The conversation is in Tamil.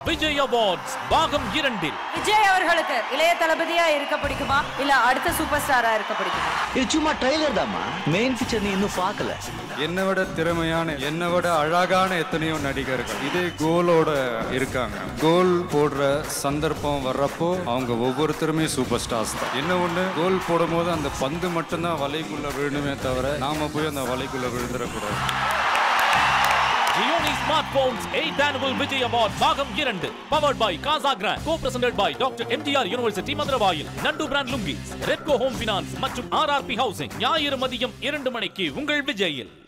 விஜய் அவார்ட்ஸ் பாகம் இரண்டில் விஜய் அவர்களுக்கு இளைய தளபதியா இருக்க பிடிக்குமா இல்ல அடுத்த சூப்பர் ஸ்டாரா இருக்க பிடிக்குமா இது சும்மா ட்ரைலர் தாம்மா மெயின் பிக்சர் நீ இன்னும் பார்க்கல என்னை விட திறமையான என்னை விட அழகான எத்தனையோ நடிகர்கள் இதே கோலோட இருக்காங்க கோல் போடுற சந்தர்ப்பம் வர்றப்போ அவங்க ஒவ்வொருத்தருமே சூப்பர் ஸ்டார்ஸ் தான் என்ன ஒண்ணு கோல் போடும்போது அந்த பந்து மட்டும்தான் வலைக்குள்ள விழணுமே தவிர நாம போய் அந்த வலைக்குள்ள விழுந்துடக்கூடாது Gionee smart phones 8th annual Vijay award பாகம் இரண்டு powered by Casa Grand co presented by doctor MGR university Maduravoyal Nandu brand lungi Redco home finance மற்றும் ஆர்ஆர்பி ஹவுசிங் ஞாயிறு மதியம் இரண்டு மணிக்கு உங்கள் விஜயில்